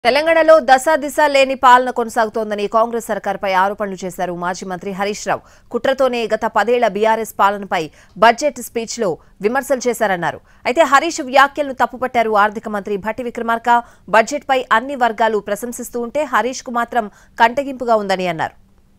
తెలంగాణలో దశ దిశ లేని పాలన కొనసాగుతోందని కాంగ్రెస్ సర్కార్పై ఆరోపణలు చేశారు మాజీ మంత్రి హరీష్ రావు కుట్రతోనే గత పదేళ్ల బీఆర్ఎస్ పాలనపై బడ్జెట్ స్పీచ్లో విమర్శలు చేశారన్నారు అయితే హరీష్ వ్యాఖ్యలను తప్పుపట్టారు ఆర్థిక మంత్రి భట్టి విక్రమార్క బడ్జెట్పై అన్ని వర్గాలు ప్రశంసిస్తూ ఉంటే హరీష్ కు మాత్రం కంటగింపుగా ఉందని అన్నారు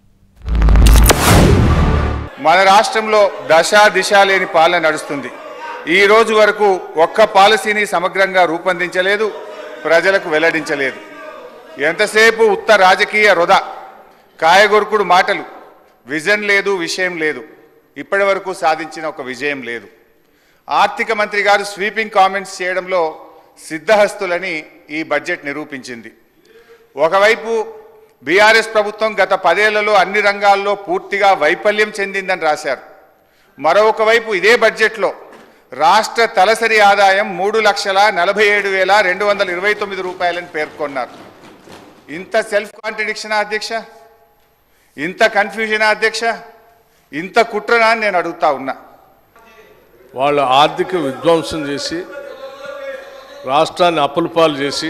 మన రాష్ట్రంలో దశ దిశ లేని పాలన నడుస్తుంది ఈ రోజు వరకు ఒక్క పాలసీని సమగ్రంగా రూపొందించలేదు ప్రజలకు వెల్లడించలేదు ఎంతసేపు ఉత్త రాజకీయ వృధా కాయగొరుకుడు మాటలు విజన్ లేదు విషయం లేదు ఇప్పటి వరకు సాధించిన ఒక విజయం లేదు ఆర్థిక మంత్రి గారు స్వీపింగ్ కామెంట్స్ చేయడంలో సిద్ధహస్తులని ఈ బడ్జెట్ నిరూపించింది ఒకవైపు బీఆర్ఎస్ ప్రభుత్వం గత పదేళ్లలో అన్ని రంగాల్లో పూర్తిగా వైఫల్యం చెందిందని రాశారు మరొక వైపు ఇదే బడ్జెట్లో రాష్ట్ర తలసరి ఆదాయం మూడు లక్షల నలభై ఏడు వేల రెండు వందల ఇరవై తొమ్మిది రూపాయలని పేర్కొన్నారు ఇంత సెల్ఫ్ కాంట్రడిక్షనా అధ్యక్ష ఇంత కన్ఫ్యూజనా అధ్యక్ష ఇంత కుట్రనా అని నేను అడుగుతా ఉన్నా వాళ్ళు ఆర్థిక విధ్వంసం చేసి రాష్ట్రాన్ని అప్పులపాలు చేసి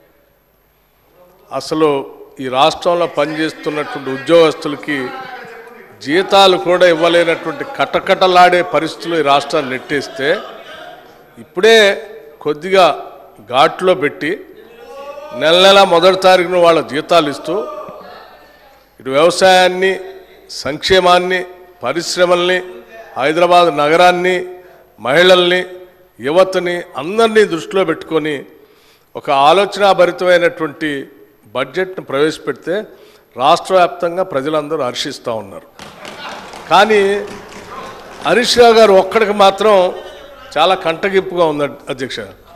అసలు ఈ రాష్ట్రంలో పనిచేస్తున్నటువంటి ఉద్యోగస్తులకి జీతాలు కూడా ఇవ్వలేనటువంటి కటకటలాడే పరిస్థితులు ఈ రాష్ట్రాన్ని నెట్టేస్తే ఇప్పుడే కొద్దిగా ఘాట్లో పెట్టి నెల నెల మొదటి తారీఖున వాళ్ళ జీతాలు ఇస్తూ ఇటు వ్యవసాయాన్ని సంక్షేమాన్ని పరిశ్రమల్ని హైదరాబాద్ నగరాన్ని మహిళల్ని యువతని అందరినీ దృష్టిలో పెట్టుకొని ఒక ఆలోచనాభరితమైనటువంటి బడ్జెట్ను ప్రవేశపెడితే రాష్ట్ర వ్యాప్తంగా ప్రజలందరూ హర్షిస్తూ ఉన్నారు కానీ హరీష్ రావు గారు ఒక్కడికి మాత్రం చాలా కంటగింపుగా ఉంది అధ్యక్ష